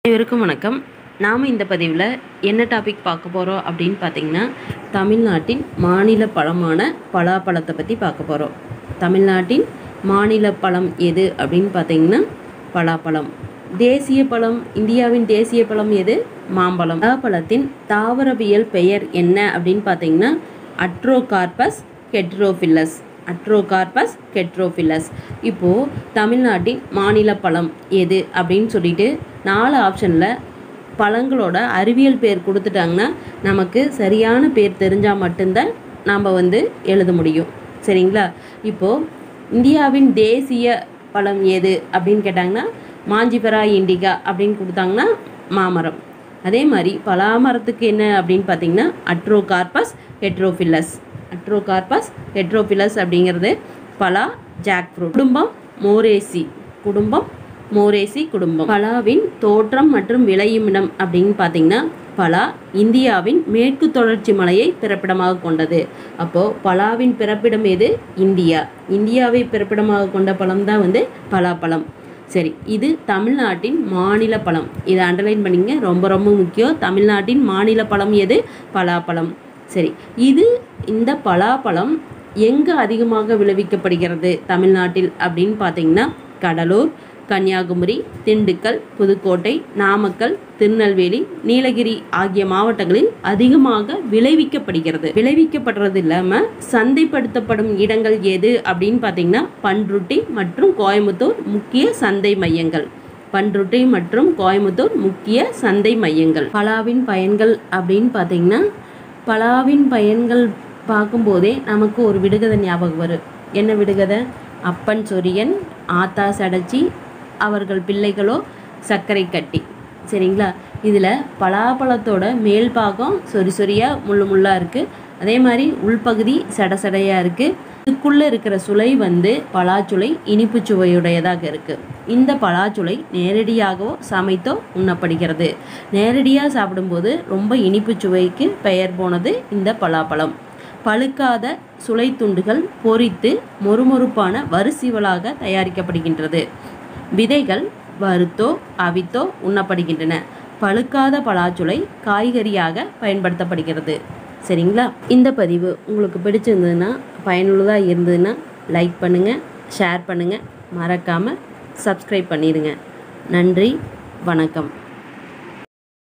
அனைவருக்கும் வணக்கம் நாம் இந்த பதிவில் என்ன டாபிக் பார்க்க போகிறோம் அப்படின்னு பார்த்தீங்கன்னா தமிழ்நாட்டின் மாநில பழமான பலாப்பழத்தை பற்றி பார்க்க போகிறோம் தமிழ்நாட்டின் மாநில பழம் எது அப்படின்னு பார்த்தீங்கன்னா பலாப்பழம் தேசிய பழம் இந்தியாவின் தேசிய பழம் எது மாம்பழம் பலாப்பழத்தின் தாவரவியல் பெயர் என்ன அப்படின்னு பார்த்தீங்கன்னா அட்ரோகார்பஸ் கெட்ரோஃபில்லஸ் அட்ரோகார்பஸ் கெட்ரோஃபில்லஸ் இப்போது தமிழ்நாட்டின் மாநில பழம் எது அப்படின்னு சொல்லிட்டு நாலு ஆப்ஷனில் பழங்களோட அறிவியல் பேர் கொடுத்துட்டாங்கன்னா நமக்கு சரியான பேர் தெரிஞ்சால் மட்டும்தான் நாம் வந்து எழுத முடியும் சரிங்களா இப்போது இந்தியாவின் தேசிய பழம் எது அப்படின்னு கேட்டாங்கன்னா மாஞ்சிபரா இண்டிகா அப்படின்னு கொடுத்தாங்கன்னா மாமரம் அதே மாதிரி பலாமரத்துக்கு என்ன அப்படின்னு பார்த்தீங்கன்னா அட்ரோகார்பஸ் ஹெட்ரோஃபில்லஸ் அட்ரோகார்பஸ் ஹெட்ரோஃபில்லஸ் அப்படிங்கிறது பலா ஜாக் ஃப்ரூட் குடும்பம் மோரேசி குடும்பம் மோரேசி குடும்பம் பலாவின் தோற்றம் மற்றும் விளையும் இடம் அப்படின்னு பார்த்தீங்கன்னா பலா இந்தியாவின் மேற்கு தொடர்ச்சி மலையை பிறப்பிடமாக கொண்டது அப்போது பலாவின் பிறப்பிடம் எது இந்தியா இந்தியாவை பிறப்பிடமாக கொண்ட பழம் தான் வந்து பலாப்பழம் சரி இது தமிழ்நாட்டின் மாநில பழம் இதை அண்டர்லைன் பண்ணிங்க ரொம்ப ரொம்ப முக்கியம் தமிழ்நாட்டின் மாநில பழம் எது பலாப்பழம் சரி இது இந்த பலாப்பழம் எங்கே அதிகமாக விளைவிக்கப்படுகிறது தமிழ்நாட்டில் அப்படின்னு பார்த்தீங்கன்னா கடலூர் கன்னியாகுமரி திண்டுக்கல் புதுக்கோட்டை நாமக்கல் திருநெல்வேலி நீலகிரி ஆகிய மாவட்டங்களில் அதிகமாக விளைவிக்கப்படுகிறது விளைவிக்கப்படுறது இல்லாமல் சந்தைப்படுத்தப்படும் இடங்கள் எது அப்படின்னு பார்த்தீங்கன்னா பன்ருட்டி மற்றும் கோயம்புத்தூர் முக்கிய சந்தை மையங்கள் பன்ருட்டி மற்றும் கோயம்புத்தூர் முக்கிய சந்தை மையங்கள் பலாவின் பயன்கள் அப்படின்னு பார்த்தீங்கன்னா பலாவின் பயன்கள் பார்க்கும்போதே நமக்கு ஒரு விடுகதை ஞாபகம் வரும் என்ன விடுகதை அப்பன் சொரியன் ஆத்தா சடச்சி அவர்கள் பிள்ளைகளோ சர்க்கரை கட்டி சரிங்களா இதில் பலாப்பழத்தோட மேல் பாகம் சொறி சொறியாக முள்ளு முள்ளாக இருக்குது அதே மாதிரி உள்பகுதி சட சடையாக இருக்குது இதுக்குள்ளே இருக்கிற சுளை வந்து பலாச்சுளை இனிப்பு சுவையுடையதாக இருக்குது இந்த பலாச்சுளை நேரடியாகவோ சமைத்தோ உண்ணப்படுகிறது நேரடியாக சாப்பிடும்போது ரொம்ப இனிப்பு சுவைக்கு பெயர் போனது இந்த பலாப்பழம் பழுக்காத சுளை துண்டுகள் பொரித்து மொறுமொறுப்பான வரிசீவலாக தயாரிக்கப்படுகின்றது விதைகள் வறுத்தோ அவித்தோ உண்ணப்படுகின்றன பழுக்காத பலாச்சுளை காய்கறியாக பயன்படுத்தப்படுகிறது சரிங்களா இந்த பதிவு உங்களுக்கு பிடிச்சிருந்ததுன்னா பயனுள்ளதாக இருந்ததுன்னா லைக் பண்ணுங்கள் ஷேர் பண்ணுங்கள் மறக்காமல் சப்ஸ்கிரைப் பண்ணிடுங்க நன்றி வணக்கம்